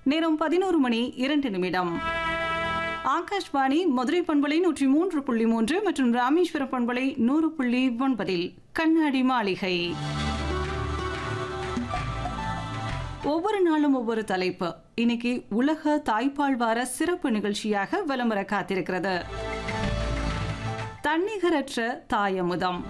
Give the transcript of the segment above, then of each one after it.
நேரம் பதினோரு மணி இரண்டு நிமிடம் ஆகாஷ்வாணி மதுரை பண்பலை நூற்றி மூன்று புள்ளி மூன்று மற்றும் ராமேஸ்வர பண்பலை நூறு புள்ளி ஒன்பதில் கண்ணாடி மாளிகை ஒவ்வொரு நாளும் ஒவ்வொரு தலைப்பு இன்னைக்கு உலக தாய்ப்பால் வார சிறப்பு நிகழ்ச்சியாக வலம் வர காத்திருக்கிறது தன்னிகரற்ற தாயமுதம்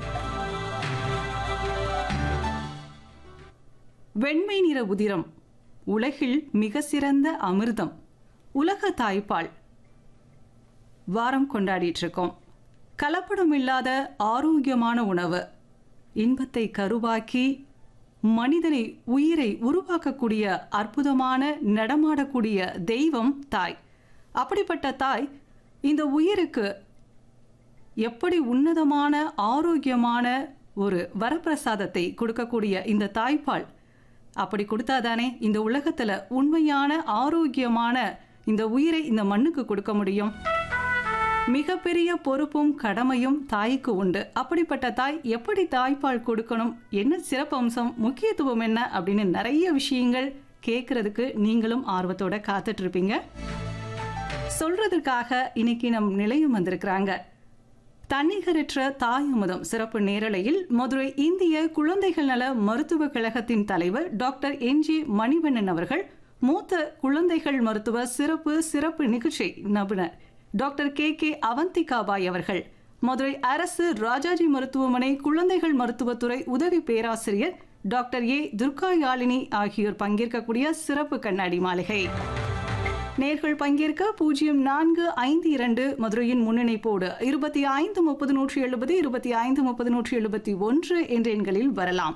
வெண்மை நிற உதிரம் உலகில் மிக சிறந்த அமிர்தம் உலக தாய்ப்பால் வாரம் கொண்டாடிட்டு இருக்கோம் கலப்படம் இல்லாத ஆரோக்கியமான உணவு இன்பத்தை கருவாக்கி மனிதனை உயிரை உருவாக்கக்கூடிய அற்புதமான நடமாடக்கூடிய தெய்வம் தாய் அப்படிப்பட்ட தாய் இந்த உயிருக்கு எப்படி உன்னதமான ஆரோக்கியமான ஒரு வரப்பிரசாதத்தை கொடுக்கக்கூடிய இந்த தாய்ப்பால் அப்படி கொடுத்தாதானே இந்த உலகத்துல உண்மையான ஆரோக்கியமான இந்த உயிரை இந்த மண்ணுக்கு கொடுக்க முடியும் மிகப்பெரிய பொறுப்பும் கடமையும் தாய்க்கு உண்டு அப்படிப்பட்ட தாய் எப்படி தாய்ப்பால் கொடுக்கணும் என்ன சிறப்பம்சம் முக்கியத்துவம் என்ன அப்படின்னு நிறைய விஷயங்கள் கேட்கறதுக்கு நீங்களும் ஆர்வத்தோட காத்துட்டு இருப்பீங்க சொல்றதுக்காக இன்னைக்கு நம் நிலையம் வந்திருக்கிறாங்க தன்னிகரற்ற தாயமுதம் சிறப்பு நேரலையில் மதுரை இந்திய குழந்தைகள் நல மருத்துவக் கழகத்தின் தலைவர் டாக்டர் என் ஜி மணிவண்ணன் அவர்கள் மூத்த குழந்தைகள் மருத்துவ சிறப்பு சிறப்பு நிகழ்ச்சி நிபுணர் டாக்டர் கே கே அவந்திகாபாய் அவர்கள் மதுரை அரசு ராஜாஜி மருத்துவமனை குழந்தைகள் மருத்துவத்துறை உதவி பேராசிரியர் டாக்டர் ஏ துர்கா யாழினி ஆகியோர் பங்கேற்கக்கூடிய சிறப்பு கண்ணாடி மாளிகை நேர்கள் பங்கேற்க பூஜ்ஜியம் நான்கு ஐந்து இரண்டு மதுரையின் முன்னிணைப்போடு இருபத்தி ஐந்து முப்பது நூற்றி எழுபது இருபத்தி ஐந்து முப்பது நூற்றி எழுபத்தி ஒன்று என்ற எண்களில் வரலாம்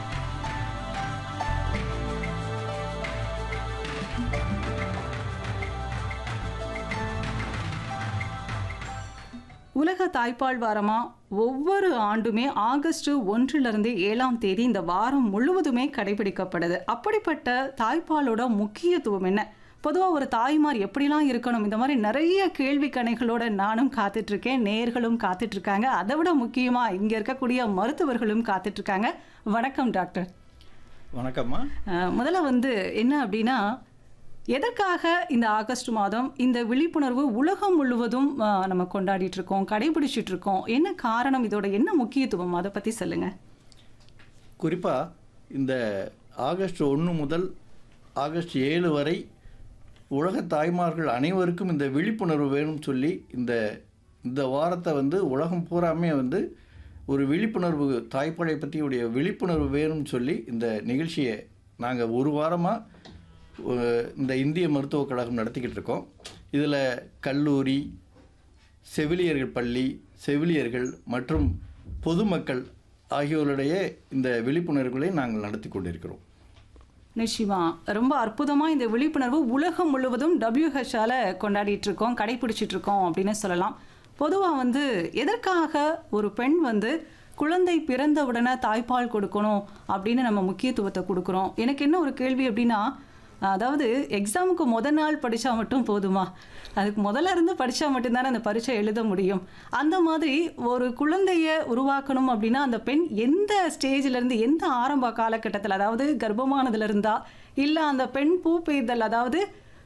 உலக தாய்ப்பால் வாரமா ஒவ்வொரு ஆண்டுமே ஆகஸ்ட் ஒன்றிலிருந்து ஏழாம் தேதி இந்த வாரம் முழுவதுமே கடைபிடிக்கப்படுது அப்படிப்பட்ட தாய்ப்பாலோட முக்கியத்துவம் என்ன பொதுவாக ஒரு தாய்மார் எப்படிலாம் இருக்கணும் இந்த மாதிரி நிறைய கேள்வி கணைகளோட நானும் காத்துட்டு இருக்கேன் நேர்களும் காத்துட்டு இருக்காங்க அதை விட முக்கியமா இங்க இருக்கக்கூடிய மருத்துவர்களும் காத்துட்டு இருக்காங்க வணக்கம் டாக்டர் வணக்கம்மா அஹ், முதல்ல வந்து என்ன அப்படின்னா எதற்காக இந்த ஆகஸ்ட் மாதம் இந்த விழிப்புணர்வு உலகம் முழுவதும் அஹ், நம்ம கொண்டாடிட்டு இருக்கோம் கடைபிடிச்சிட்டு இருக்கோம் என்ன காரணம் இதோட என்ன முக்கியத்துவம் அதை பத்தி சொல்லுங்க குறிப்பாக இந்த ஆகஸ்ட் ஒன்று முதல் ஆகஸ்ட் ஏழு வரை உலக தாய்மார்கள் அனைவருக்கும் இந்த விழிப்புணர்வு வேணும்னு சொல்லி இந்த இந்த வாரத்தை வந்து உலகம் பூராமே வந்து ஒரு விழிப்புணர்வு தாய்ப்பாலை பற்றியுடைய விழிப்புணர்வு வேணும்னு சொல்லி இந்த நிகழ்ச்சியை நாங்கள் ஒரு வாரமாக இந்த இந்திய மருத்துவக் கழகம் நடத்திக்கிட்டு இருக்கோம் இதில் கல்லூரி செவிலியர்கள் பள்ளி செவிலியர்கள் மற்றும் பொதுமக்கள் ஆகியோருடைய இந்த விழிப்புணர்வுகளை நாங்கள் நடத்தி கொண்டிருக்கிறோம் நிச்சயமா ரொம்ப அற்புதமா இந்த விழிப்புணர்வு உலகம் முழுவதும் டபிள்யூஹெச்ஆல கொண்டாடிட்டு இருக்கோம் கடைபிடிச்சிட்டு இருக்கோம் அப்படின்னு சொல்லலாம் பொதுவா வந்து எதற்காக ஒரு பெண் வந்து குழந்தை பிறந்த உடனே தாய்ப்பால் கொடுக்கணும் அப்படின்னு நம்ம முக்கியத்துவத்தை கொடுக்குறோம் எனக்கு என்ன ஒரு கேள்வி அப்படின்னா அதாவது எக்ஸாமுக்கு முத நாள் படித்தா மட்டும் போதுமா அதுக்கு முதல்ல இருந்து படித்தா மட்டும்தானே அந்த பரீட்சை எழுத முடியும் அந்த மாதிரி ஒரு குழந்தைய உருவாக்கணும் அப்படின்னா அந்த பெண் எந்த ஸ்டேஜ்ல இருந்து எந்த ஆரம்ப காலகட்டத்தில் அதாவது கர்ப்பமானதுல இருந்தா இல்லை அந்த பெண் பூ பெய்தல் அதாவது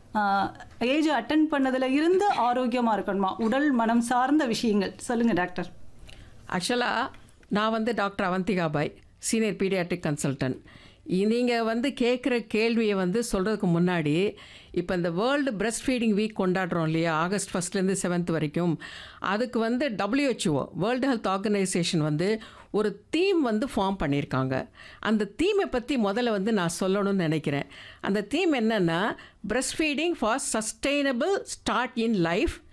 ஏஜ் அட்டன் பண்ணதுல இருந்து ஆரோக்கியமா இருக்கணுமா உடல் மனம் சார்ந்த விஷயங்கள் சொல்லுங்க டாக்டர் ஆக்சுவலாக நான் வந்து doctor Avanthika Bai senior pediatric consultant நீங்கள் வந்து கேட்குற கேள்வியை வந்து சொல்கிறதுக்கு முன்னாடி இப்போ இந்த வேர்ல்டு பிரஸ்ட் ஃபீடிங் வீக் கொண்டாடுறோம் இல்லையா ஆகஸ்ட் ஃபஸ்ட்லேருந்து செவன்த் வரைக்கும் அதுக்கு வந்து டபிள்யூஹெச்ஓ வேர்ல்டு ஹெல்த் ஆர்கனைசேஷன் வந்து ஒரு தீம் வந்து ஃபார்ம் பண்ணியிருக்காங்க அந்த தீமை பற்றி முதல்ல வந்து நான் சொல்லணும்னு நினைக்கிறேன் அந்த தீம் என்னென்னா breast feeding for sustainable start in life